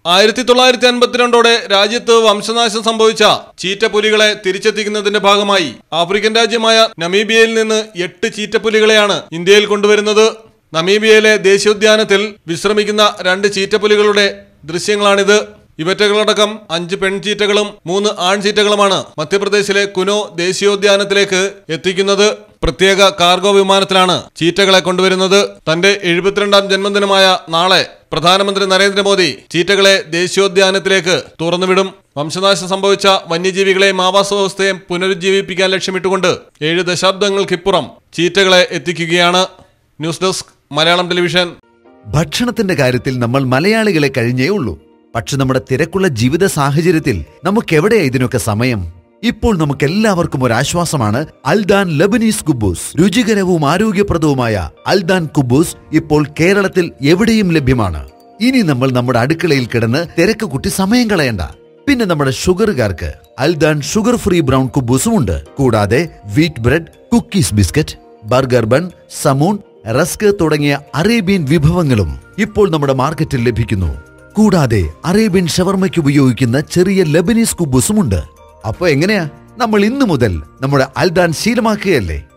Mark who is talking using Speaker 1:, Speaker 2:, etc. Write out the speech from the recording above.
Speaker 1: ആയിരത്തി തൊള്ളായിരത്തി അൻപത്തിരണ്ടോടെ രാജ്യത്ത് വംശനാശം സംഭവിച്ച ചീറ്റപ്പുലികളെ തിരിച്ചെത്തിക്കുന്നതിന്റെ ഭാഗമായി ആഫ്രിക്കൻ രാജ്യമായ നമീബിയയിൽ നിന്ന് എട്ട് ചീറ്റപ്പുലികളെയാണ് ഇന്ത്യയിൽ കൊണ്ടുവരുന്നത് നമീബിയയിലെ ദേശീയോദ്യാനത്തിൽ വിശ്രമിക്കുന്ന രണ്ട് ചീറ്റപ്പുലികളുടെ ദൃശ്യങ്ങളാണിത് ഇവറ്റകളടക്കം അഞ്ച് പെൺചീറ്റകളും മൂന്ന് ആൺചീറ്റകളുമാണ് മധ്യപ്രദേശിലെ കുനോ ദേശീയോദ്യാനത്തിലേക്ക് എത്തിക്കുന്നത് പ്രത്യേക കാർഗോ വിമാനത്തിലാണ് ചീറ്റകളെ കൊണ്ടുവരുന്നത് തന്റെ എഴുപത്തിരണ്ടാം ജന്മദിനമായ നാളെ പ്രധാനമന്ത്രി നരേന്ദ്രമോദി ചീറ്റകളെ ദേശീയോദ്യാനത്തിലേക്ക് തുറന്നുവിടും വംശനാശം സംഭവിച്ച വന്യജീവികളെയും ആവാസ വ്യവസ്ഥയെയും പുനരുജ്ജീവിപ്പിക്കാൻ ലക്ഷ്യമിട്ടുകൊണ്ട് ഏഴ് ദശാബ്ദങ്ങൾക്കിപ്പുറം ചീറ്റകളെ എത്തിക്കുകയാണ് ന്യൂസ് ഡെസ്ക് മലയാളം ടെലിവിഷൻ
Speaker 2: ഭക്ഷണത്തിന്റെ കാര്യത്തിൽ നമ്മൾ മലയാളികളെ കഴിഞ്ഞേ ഉള്ളൂ പക്ഷെ നമ്മുടെ തിരക്കുള്ള ജീവിത സാഹചര്യത്തിൽ നമുക്കെവിടെയാ ഇതിനൊക്കെ സമയം ഇപ്പോൾ നമുക്ക് എല്ലാവർക്കും ഒരു ആശ്വാസമാണ് അൽദാൻ ലബനീസ് കുബൂസ് രുചികരവും ആരോഗ്യപ്രദവുമായ അൽദാൻ കുബൂസ് ഇപ്പോൾ കേരളത്തിൽ എവിടെയും ലഭ്യമാണ് ഇനി നമ്മൾ നമ്മുടെ അടുക്കളയിൽ കിടന്ന് തിരക്ക് കുട്ടി സമയം കളയണ്ട പിന്നെ നമ്മുടെ ഷുഗറുകാർക്ക് അൽദാൻ ഷുഗർ ഫ്രീ ബ്രൗൺ കുബൂസും ഉണ്ട് കൂടാതെ wheat bread cookies biscuit burger bun സമൂൺ റസ്ക് തുടങ്ങിയ അറേബ്യൻ വിഭവങ്ങളും ഇപ്പോൾ നമ്മുടെ മാർക്കറ്റിൽ ലഭിക്കുന്നു കൂടാതെ അറേബ്യൻ ഷവർമയ്ക്ക് ഉപയോഗിക്കുന്ന ചെറിയ ലബനീസ് കുബൂസും ഉണ്ട് അപ്പൊ എങ്ങനെയാ നമ്മൾ ഇന്നു മുതൽ നമ്മുടെ അൽദാൻ ശീലമാക്കുകയല്ലേ